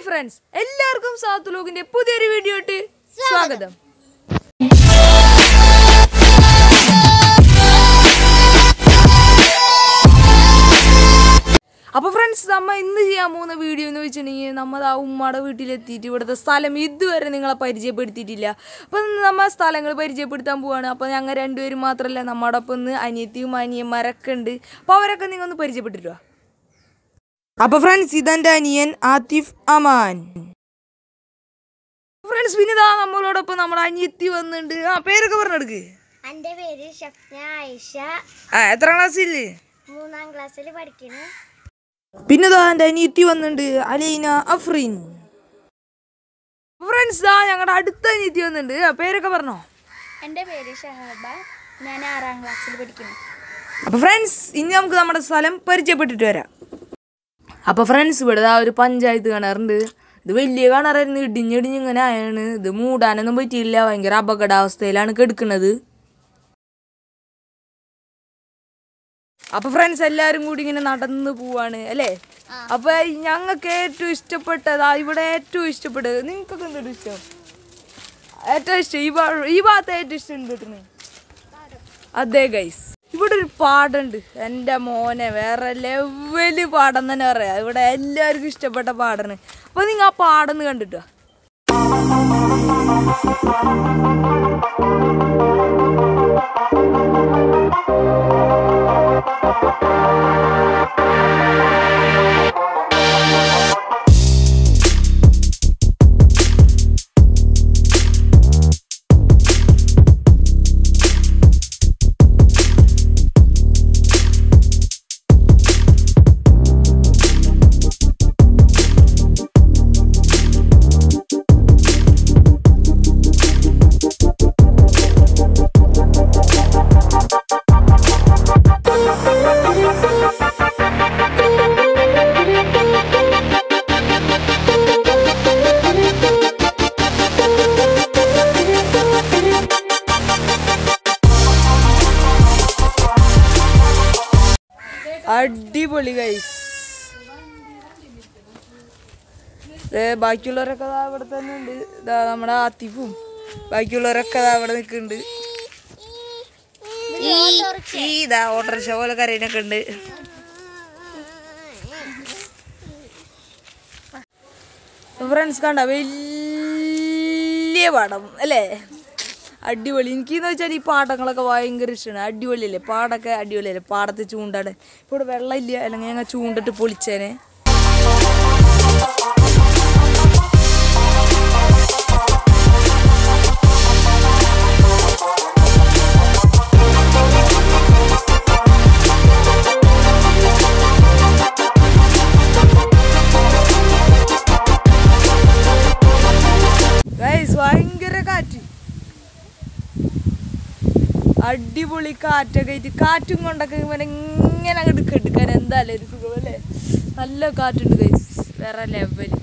friends എല്ലാവർക്കും സാത്ത് ലോകിന്റെ പുതിയൊരു video ഇട്ട് സ്വാഗതം അപ്പൊ ഫ്രണ്ട്സ് നമ്മ ഇന്ന് ചെയ്യാൻ പോകുന്ന വീഡിയോ എന്ന് വെച്ചിട്ടുണ്ടെങ്കിൽ നമ്മൾ ആ ഉമ്മയുടെ വീട്ടിലെത്തിയിട്ട് ഇവിടുത്തെ സ്ഥലം ഇതുവരെ നിങ്ങളെ പരിചയപ്പെടുത്തിയിട്ടില്ല അപ്പൊ ഇന്ന് നമ്മ സ്ഥലങ്ങൾ പരിചയപ്പെടുത്താൻ പോവാണ് അപ്പൊ ഞങ്ങൾ രണ്ടുപേരും മാത്രമല്ല നമ്മുടെ ഒപ്പം ഇന്ന് അനിയത്തിയും അനിയന്മാരൊക്കെ ഉണ്ട് അപ്പൊ അവരൊക്കെ നിങ്ങൾ ഒന്ന് പരിചയപ്പെട്ടിട്ടോ അപ്പൊ ഫ്രണ്ട്സ് ഇതെന്റെ അനിയൻ ആതിഫ് അമാൻ ഫ്രണ്ട്സ് പിന്നെ ഇതാ നമ്മളോടൊപ്പം നമ്മുടെ അനിയത്തി വന്നിട്ടുണ്ട് ആ പേരൊക്കെ പറഞ്ഞെടുക്ക് എൻ്റെ പേര് ഷഫ്ന ആയിഷ ആ എത്ര ക്ലാസ്സില് മൂന്നാം ക്ലാസ്സിൽ പഠിക്കുന്നു പിന്നെ ഇതാ എൻ്റെ അനിയത്തി വന്നിട്ടുണ്ട് അലീന അഫ്രീൻ ഫ്രണ്ട്സ് ദാ ഞങ്ങളുടെ അടുത്ത അനിയത്തി വന്നിട്ടുണ്ട് ആ പേരൊക്കെ പറഞ്ഞോ എൻ്റെ പേര് ഷഹബ ഞാൻ ആറാം ക്ലാസ്സിൽ പഠിക്കുന്നു അപ്പൊ ഫ്രണ്ട്സ് ഇനി നമുക്ക് നമ്മുടെ സ്ഥലം പരിചയപ്പെട്ടിട്ട് വരാം അപ്പൊ ഫ്രണ്ട്സ് ഇവിടെ ദാ ഒരു പഞ്ചായത്ത് കിണറുണ്ട് ഇത് വലിയ കിണറായിരുന്നു ഇടിഞ്ഞിടിഞ്ഞ് ഇങ്ങനെ ആയാണ് ഇത് മൂടാനൊന്നും പറ്റിയില്ല ഭയങ്കര അപകടാവസ്ഥയിലാണ് കിടക്കുന്നത് അപ്പൊ ഫ്രണ്ട്സ് എല്ലാരും കൂടി ഇങ്ങനെ നടന്ന് പോവാണ് അല്ലേ അപ്പൊ ഞങ്ങൾക്ക് ഏറ്റവും ഇഷ്ടപ്പെട്ടതാ ഇവിടെ ഏറ്റവും ഇഷ്ടപ്പെട്ടത് നിങ്ങൾക്കൊക്കെ എന്തൊരു ഇഷ്ടം ഏറ്റവും ഇഷ്ടം ഈ ഭാ ഈ ഭാഗത്ത് ഏറ്റവും ഇഷ്ടം കിട്ടുന്നത് അതെ ഗൈസ് ഇവിടെ ഒരു പാടുണ്ട് എൻ്റെ മോനെ വേറെ ലെവല് പാടം തന്നെ പറയാം ഇവിടെ എല്ലാവർക്കും ഇഷ്ടപ്പെട്ട പാടാണ് അപ്പൊ നിങ്ങൾ ആ പാടന്ന് കണ്ടിട്ടോ അടിപൊളി ഗൈസ് ബാക്കിയുള്ളവരൊക്കെ ദാ ഇവിടെ തന്നെ ഉണ്ട് ഇതാ നമ്മുടെ ആത്തിഫും ബാക്കിയുള്ളവരൊക്കെ ദാ ഇവിടെ നിൽക്കുന്നുണ്ട് ഈ ഈ ഇതാ ഓട്ടോറിക്ഷ പോലെ കരയിനൊക്കെ ഉണ്ട് ഫ്രണ്ട്സ് കണ്ട വലിയ പാടം അല്ലേ അടിപൊളി എനിക്കെന്ന് വെച്ചാൽ ഈ പാടങ്ങളൊക്കെ ഭയങ്കര ഇഷ്ടമാണ് അടിപൊളിയല്ലേ പാടൊക്കെ അടിപൊളിയല്ലേ പാടത്ത് ചൂണ്ടാടെ ഇപ്പോൾ ഇവിടെ വെള്ളമില്ല അല്ലെങ്കിൽ ഞങ്ങൾ ചൂണ്ടിട്ട് പൊളിച്ചേനെ ഗൈസ് ഭയങ്കര കാറ്റ് അടിപൊളി കാറ്റൊക്കെ ആയിട്ട് കാറ്റും കൊണ്ടൊക്കെ ഇങ്ങനെ ഇങ്ങനെ അങ്ങോട്ട് കെടുക്കാൻ എന്തായാലും ഒരു സുഖം അല്ലേ നല്ല കാറ്റുണ്ട് ഗൈസ് വേറെ ലെവൽ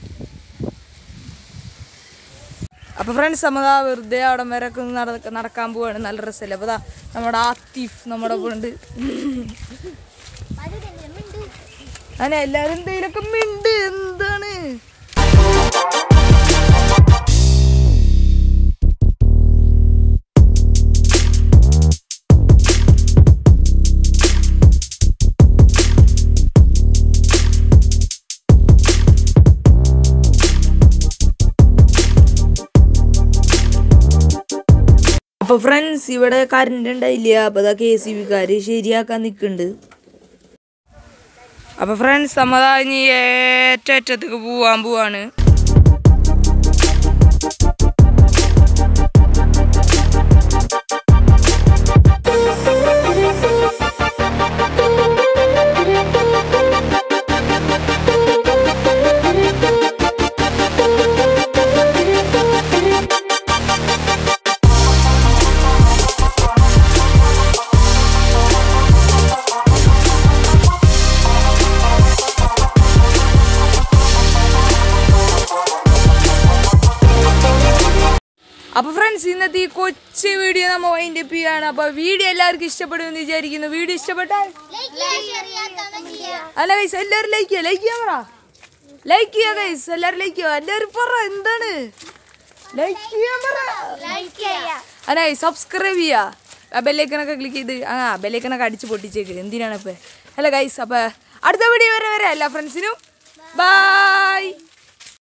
അപ്പൊ ഫ്രണ്ട്സ് നമ്മതാ വെറുതെ അവിടെ വരെ ഒക്കെ ഒന്ന് നടക്ക- നടക്കാൻ പോവാണ് നല്ല രസമല്ലേ അപ്പൊ ദാ നമ്മുടെ ആത്തിഫ് നമ്മുടെ ഒപ്പം ഉണ്ട് അങ്ങനെ എല്ലാരും എന്തെങ്കിലുമൊക്കെ മിണ്ട് എന്താണ് അപ്പൊ ഫ്രണ്ട്സ് ഇവിടെ കറണ്ട് ഉണ്ടായില്ല അപ്പൊ അതാ കെ സി ബിക്കാര് ശരിയാക്കാൻ നിക്കുന്നുണ്ട് അപ്പൊ ഫ്രണ്ട്സ് നമ്മതാ ഇനി ഏറ്റവും അറ്റത്തേക്ക് പോവാൻ പോവാണ് അപ്പൊ ഫ്രണ്ട്സ് ഇന്നത്തെ ഈ കൊച്ചു വീഡിയോ നമ്മ വൈൻഡ് അപ്പ് ചെയ്യാണ് അപ്പൊ വീഡിയോ എല്ലാവർക്കും ഇഷ്ടപ്പെടുമെന്ന് വിചാരിക്കുന്നു വീഡിയോ ഇഷ്ടപ്പെട്ടാൽ അല്ല കൈസ് എല്ലാവരും ലൈക്ക് ചെയ്യാം ലൈക്ക് ചെയ്യാൻ പറ ലൈക്ക് ചെയ്യുക ഗൈസ് എല്ലാവരും ലൈക്ക് ചെയ്യുക എല്ലാവരും പറ എന്താണ് ലൈക്ക് ചെയ്യാൻ പറ ലൈക്ക് ചെയ്യാം അനായി സബ്സ്ക്രൈബ് ചെയ്യുക ബെല്ലൈക്കനൊക്കെ ക്ലിക്ക് ചെയ്ത് ആ ബെല്ലൈക്കനൊക്കെ അടിച്ച് പൊട്ടിച്ചേക്ക് എന്തിനാണ് ഇപ്പം ഹലോ ഗൈസ് അപ്പോൾ അടുത്ത വീഡിയോ വരെ വരെ എല്ലാ ഫ്രണ്ട്സിനും ബൈ